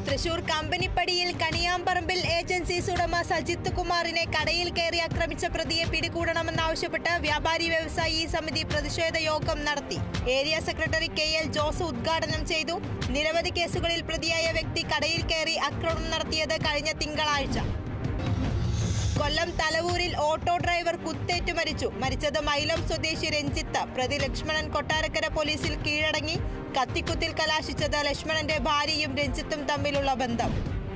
Thrissur കമ്പനിപ്പടിയിൽ Kaniyamparambil agencies ഉടമ സജിത്ത് കുമാറിനെ കടയിൽ കയറി ആക്രമിച്ച പ്രതിയെ പിടികൂടണമെന്നാവശ്യപ്പെട്ട് വ്യാപാരി വ്യവസായി സമിതി പ്രതിഷേധ യോഗം നടത്തി area secretary K L Jose ഉദ്ഘാടനം ചെയ്തു നിരവധി കേസുകളിൽ പ്രതിയായ വ്യക്തി കടയിൽ കയറി ആക്രമണം നടത്തിയത് കഴിഞ്ഞ തിങ്കളാഴ്ച കൊല്ലം തലവൂരിൽ ഓട്ടോ ഡ്രൈവർ കുത്തേറ്റു മരിച്ചു മരിച്ചത് മൈലം സ്വദേശി രഞ്ജിത്ത് പ്രതി ലക്ഷ്മണൻ കൊട്ടാരക്കര പോലീസിൽ കീഴടങ്ങി കത്തിക്കുത്തിൽ കലാശിച്ചത് ലക്ഷ്മണന്റെ ഭാര്യയും രഞ്ജിത്തും തമ്മിലുള്ള ബന്ധം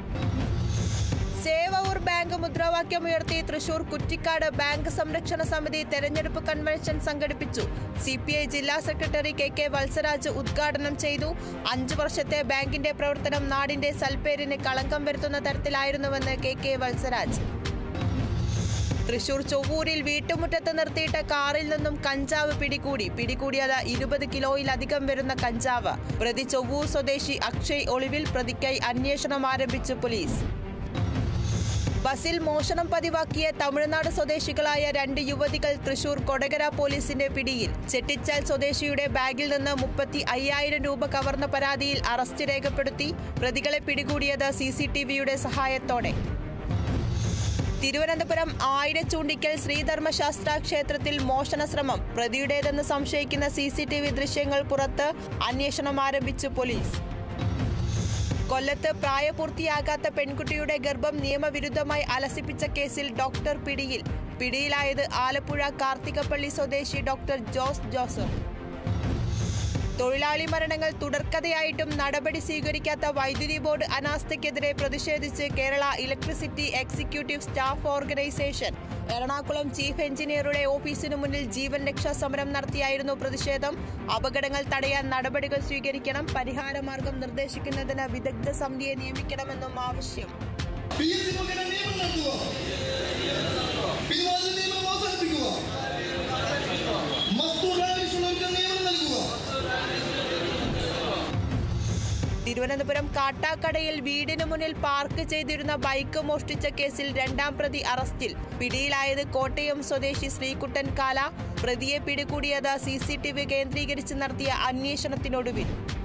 സേവൂർ ബാങ്ക് മുദ്രാവാക്യമുയർത്തി തൃശൂർ കുറ്റിക്കാട് ബാങ്ക് സംരക്ഷണ സമിതി തെരഞ്ഞെടുപ്പ് കൺവെൻഷൻ സംഘടിപ്പിച്ചു സി പി ഐ ജില്ലാ സെക്രട്ടറി കെ കെ വത്സരാജ് ഉദ്ഘാടനം ചെയ്തു അഞ്ചു വർഷത്തെ ബാങ്കിന്റെ പ്രവർത്തനം നാടിന്റെ സൽപ്പേരിന് കളങ്കം വരുത്തുന്ന തരത്തിലായിരുന്നുവെന്ന് കെ കെ വത്സരാജ് തൃശൂർ ചൊവ്വൂരിൽ വീട്ടുമുറ്റത്ത് നിർത്തിയിട്ട കാറിൽ നിന്നും കഞ്ചാവ് പിടികൂടി പിടികൂടിയത് ഇരുപത് കിലോയിലധികം വരുന്ന കഞ്ചാവ് പ്രതി ചൊവ്വൂർ സ്വദേശി അക്ഷയ് ഒളിവിൽ പ്രതിക്കായി അന്വേഷണം ആരംഭിച്ചു പോലീസ് ബസിൽ മോഷണം പതിവാക്കിയ തമിഴ്നാട് സ്വദേശികളായ രണ്ട് യുവതികൾ തൃശൂർ കൊടകര പോലീസിന്റെ പിടിയിൽ ചെട്ടിച്ചാൽ സ്വദേശിയുടെ ബാഗിൽ നിന്ന് മുപ്പത്തി അയ്യായിരം രൂപ കവർന്ന പരാതിയിൽ അറസ്റ്റ് രേഖപ്പെടുത്തി പ്രതികളെ പിടികൂടിയത് സി സി ടി വിയുടെ സഹായത്തോടെ തിരുവനന്തപുരം ആയിരച്ചൂണ്ടിക്കൽ ശ്രീധർമ്മശാസ്ത്ര ക്ഷേത്രത്തിൽ മോഷണ ശ്രമം പ്രതിയുടേതെന്ന് സംശയിക്കുന്ന സി സി ടി വി ദൃശ്യങ്ങൾ പുറത്ത് അന്വേഷണം ആരംഭിച്ചു പോലീസ് കൊല്ലത്ത് പ്രായപൂർത്തിയാകാത്ത പെൺകുട്ടിയുടെ ഗർഭം നിയമവിരുദ്ധമായി അലസിപ്പിച്ച കേസിൽ ഡോക്ടർ പിടിയിൽ പിടിയിലായത് ആലപ്പുഴ കാർത്തികപ്പള്ളി സ്വദേശി ഡോക്ടർ ജോസ് ജോസഫ് തൊഴിലാളി മരണങ്ങൾ തുടർക്കഥയായിട്ടും നടപടി സ്വീകരിക്കാത്ത വൈദ്യുതി ബോർഡ് അനാസ്ഥയ്ക്കെതിരെ പ്രതിഷേധിച്ച് Kerala electricity executive staff organisation Ernakulam chief എഞ്ചിനീയറുടെ ഓഫീസിനു മുന്നിൽ ജീവൻ രക്ഷാ സമരം നടത്തിയായിരുന്നു പ്രതിഷേധം അപകടങ്ങൾ തടയാൻ നടപടികൾ സ്വീകരിക്കണം പരിഹാരമാർഗം നിർദ്ദേശിക്കുന്നതിന് വിദഗ്ധ സമിതിയെ നിയമിക്കണമെന്നും ആവശ്യം പി എസ് സി മുഖേന നിയമനം നടത്തുക പിൻവാതിൽ നിയമനം അവസാനിപ്പിക്കുക മസ്തൂർ ആവശ്യമുള്ളവർക്ക് നിയമനം നൽകുക തിരുവനന്തപുരം കാട്ടാക്കടയിൽ വീടിനു മുന്നിൽ പാർക്ക് ചെയ്തിരുന്ന ബൈക്ക് മോഷ്ടിച്ച കേസിൽ രണ്ടാം പ്രതി അറസ്റ്റിൽ പിടിയിലായത് കോട്ടയം സ്വദേശി ശ്രീകുട്ടൻ കാല പ്രതിയെ പിടികൂടിയത് സി സി ടി വി കേന്ദ്രീകരിച്ച് നടത്തിയ അന്വേഷണത്തിനൊടുവിൽ